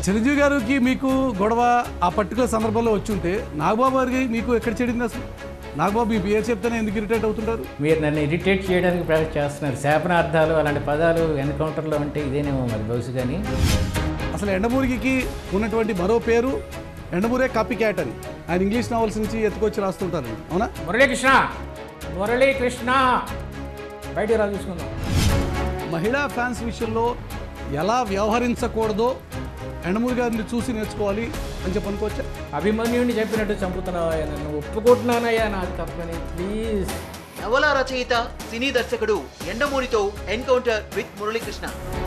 చిరంజీవి గారికి మీకు గొడవ ఆ పర్టికులర్ సందర్భంలో వచ్చి ఉంటే నాగబాబు గారికి మీకు ఎక్కడ చెడింది అసలు నాగబాబు మీ పేరు చెప్తేనే ఎందుకు ఇరిటేట్ అవుతుంటారు మీరు నన్ను ఇరిటేట్ చేయడానికి ప్రయత్నం చేస్తున్నారు శాపనార్థాలు అలాంటి పదాలు ఎన్కౌంటర్లో ఉంటే ఇదేనేమో మరి బహుశు కానీ అసలు ఎండమూరికి ఉన్నటువంటి మరో పేరు ఎండమూరే కాపీ క్యాట్ అని ఆయన ఇంగ్లీష్ నావల్స్ నుంచి ఎత్తుకొచ్చి రాస్తుంటారు అవునా మురళీకృష్ణ మురళీకృష్ణ బయటికి రా చూసుకుందాం మహిళా ఫ్యాన్స్ విషయంలో ఎలా వ్యవహరించకూడదో ఎండమూరి గారిని చూసి నేర్చుకోవాలి అని చెప్పి అనుకోవచ్చా అభిమన్యుడిని చెప్పినట్టు చంపుతున్నావా నన్ను ఒప్పుకుంటున్నానయ్యా నాకు తప్పని ప్లీజ్ నవల రచయిత సినీ దర్శకుడు ఎండమూరితో ఎన్కౌంటర్ విత్ మురళీకృష్ణ